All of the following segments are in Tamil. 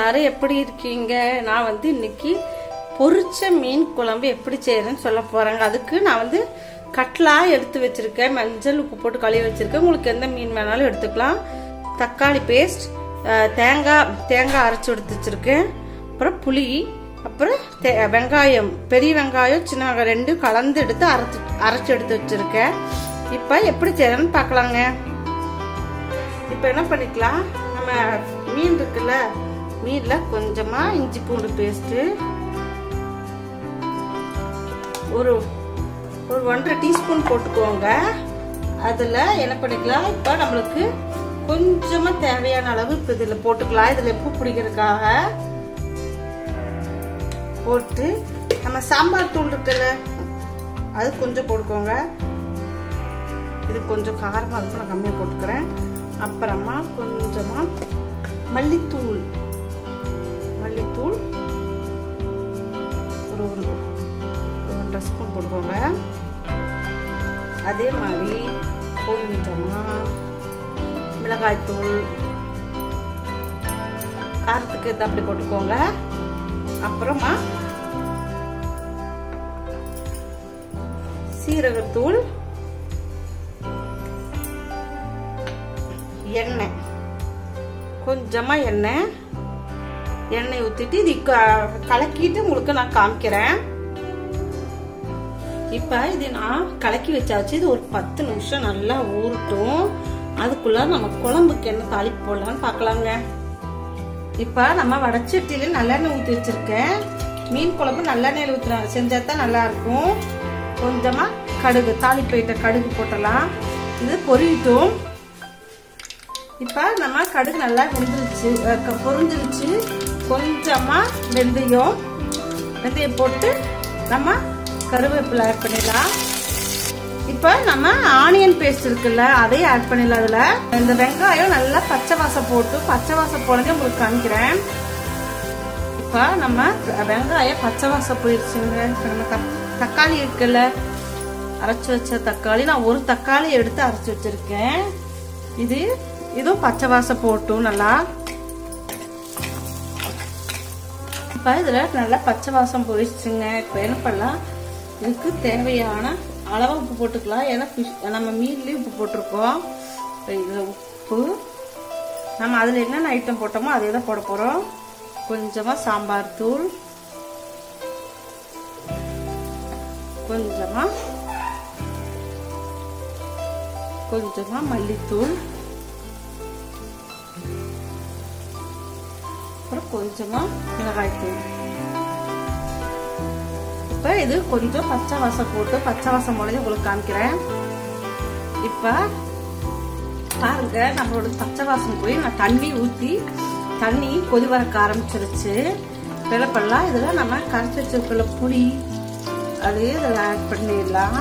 எல்லாரும் எப்படி இருக்கீங்க நான் வந்து இன்னைக்கு பொரிச்ச மீன் குழம்பு எப்படி செய்யறேன்னு சொல்ல போறேங்க அதுக்கு நான் வந்து கட்லா எடுத்து வச்சிருக்கேன் மஞ்சள் உப்பு போட்டு கழுவி வச்சிருக்கேன் உங்களுக்கு எந்த மீன் வேணாலும் எடுத்துக்கலாம் தக்காளி பேஸ்ட் தேங்காய் தேங்காய் அரைச்சி எடுத்து வச்சிருக்கேன் அப்புறம் புளி அப்புறம் தே- வெங்காயம் பெரிய வெங்காயம் சின்ன வெங்காயம் ரெண்டும் கலந்து எடுத்து அரைச்சி அரைச்சி எடுத்து வச்சிருக்கேன் இப்போ எப்படி செய்யறேன்னு பார்க்கலாங்க இப்போ என்ன பண்ணிக்கலாம் நம்ம மீன் இருக்குல்ல மீனில் கொஞ்சமாக இஞ்சி பூண்டு பேஸ்ட்டு ஒரு ஒரு ஒன்றரை டீஸ்பூன் போட்டுக்கோங்க அதில் என்ன பண்ணிக்கலாம் இப்போ நம்மளுக்கு கொஞ்சமாக தேவையான அளவு இப்போ இதில் போட்டுக்கலாம் இதில் உப்பு பிடிக்கிறதுக்காக போட்டு நம்ம சாம்பார் தூள் இருக்குல்ல அது கொஞ்சம் போட்டுக்கோங்க இது கொஞ்சம் காரமாக இருக்கும் நான் கம்மியாக போட்டுக்கிறேன் அப்புறமா கொஞ்சமாக மல்லித்தூள் மல்லித்தூள் ஒரு ஒரு ஒரு ஒன்றரை ஸ்பூன் போட்டுக்கோங்க அதே மாதிரி கொஞ்சமாக மிளகாய்த்தூள் காரத்துக்கு ஏற்ற அப்படி போட்டுக்கோங்க அப்புறமா சீரகத்தூள் எண்ணெய் கொஞ்சமா எண்ணெய் எண்ணெய் ஊத்திட்டு இது க- கலக்கிட்டு உங்களுக்கு நான் காமிக்கிறேன் இப்ப இது நான் கலக்கி வச்சாச்சு இது ஒரு பத்து நிமிஷம் நல்லா ஊறட்டும் அதுக்குள்ள நம்ம குழம்புக்கு என்ன தாளிப்பு போடலாம்னு பார்க்கலாங்க இப்ப நம்ம வடச்சட்டியில நல்லெண்ணெய் ஊத்தி வச்சிருக்கேன் மீன் குழம்பு நல்லெண்ணெயில் ஊத்துறா செஞ்சா தான் நல்லா இருக்கும் கொஞ்சமா கடுகு தாளிப்பு வைத்த கடுகு போட்டலாம் இது பொரியட்டும் இப்ப நம்ம கடுகு நல்லா வெந்துருச்சு அஹ் க- பொரிஞ்சிருச்சு கொஞ்சமா வெந்தயம் வெந்தயம் போட்டு நம்ம கருவேப்பிலை ஆட் பண்ணிடலாம் இப்ப நம்ம ஆனியன் பேஸ்ட் இருக்குல்ல அதையும் ஆட் பண்ணிடலாம் அதுல இந்த வெங்காயம் நல்லா பச்சை வாசம் போட்டு பச்சை வாசம் போனதே உங்களுக்கு காமிக்கிறேன் இப்ப நம்ம வெங்காயம் பச்சை வாசம் போயிடுச்சுங்க இப்ப நம்ம தக்- தக்காளி இருக்குல்ல அரைச்சு வச்ச தக்காளி நான் ஒரு தக்காளி எடுத்து அரைச்சு வச்சிருக்கேன் இது இதுவும் பச்சை வாசம் போட்டும் நல்லா இப்போ இதில் நல்லா பச்சை வாசம் போயிடுச்சுங்க இப்போ என்ன பண்ணலாம் இதுக்கு தேவையான அளவு உப்பு போட்டுக்கலாம் ஏன்னா fish- நம்ம மீன்லேயும் உப்பு போட்டிருக்கோம் இப்போ இதில் உப்பு நம்ம அதில் என்னென்ன ஐட்டம் போட்டோமோ அதே தான் போட போகிறோம் கொஞ்சமாக சாம்பார் தூள் கொஞ்சமாக கொஞ்சமாக மல்லித்தூள் அப்புறம் கொஞ்சமாக மிளகாய்த்தூள் இப்போ இது கொஞ்சம் பச்சை வாசம் போட்டு பச்சை வாசம் முடிஞ்சு உங்களுக்கு காமிக்கிறேன் இப்போ பாருங்க நம்மளோட பச்சை வாசம் போய் நான் தண்ணி ஊற்றி தண்ணி கொதி வரக்க ஆரம்பிச்சிருச்சு வெள்ளப்பெல்லாம் இதில் நம்ம கரைச்சி வச்சிருக்கிற புளி அது இதில் ஆட் பண்ணிடலாம்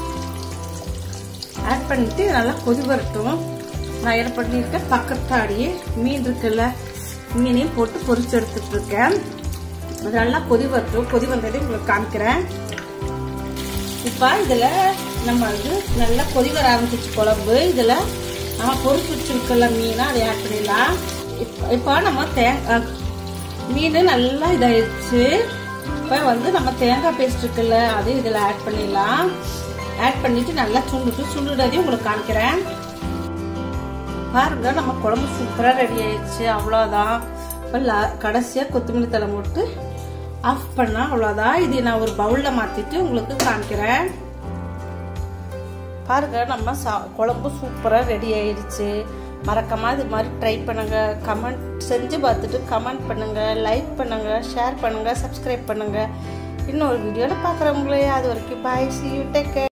ஆட் பண்ணிட்டு நல்லா கொதி வரட்டும் நான் என்ன பண்ணியிருக்கேன் பக்கத்தாடியே மீன் இருக்குல்ல மீனையும் போட்டு பொரிச்சு எடுத்துட்டு இருக்கேன் அது நல்லா கொதி வரட்டும் கொதி வந்ததை உங்களுக்கு காமிக்கிறேன் இப்போ இதில் நம்ம வந்து நல்லா கொதி வர ஆரம்பிச்சிச்சு குழம்பு இதில் நம்ம பொரிச்சு வச்சிருக்கல மீனை அதை ஆட் பண்ணிடலாம் இப்போ இப்போ நம்ம தேங்காய் மீன் நல்லா இதாயிடுச்சு இப்போ வந்து நம்ம தேங்காய் பேஸ்ட் இருக்குல்ல அதையும் இதில் ஆட் பண்ணிடலாம் ஆட் பண்ணிட்டு நல்லா சுண்டுட்டு சுண்டுறதையும் உங்களுக்கு காமிக்கிறேன் பாருங்க நம்ம குழம்பு சூப்பராக ரெடி ஆயிடுச்சு அவ்வளோதான் இப்போ லா- கடைசியா கொத்தமல்லி தலை போட்டு ஆஃப் பண்ணா அவ்வளோதான் இது நான் ஒரு பவுலில் மாற்றிட்டு உங்களுக்கு காமிக்கிறேன் பாருங்க நம்ம சா குழம்பு சூப்பராக ரெடி ஆயிடுச்சு மறக்காம இது மாதிரி ட்ரை பண்ணுங்க கமெண்ட் செஞ்சு பார்த்துட்டு கமெண்ட் பண்ணுங்க லைக் பண்ணுங்க ஷேர் பண்ணுங்க சப்ஸ்கிரைப் பண்ணுங்க இன்னொரு வீடியோவில் பார்க்குறவங்களே அது வரைக்கும் பாய் சி யூ டேக்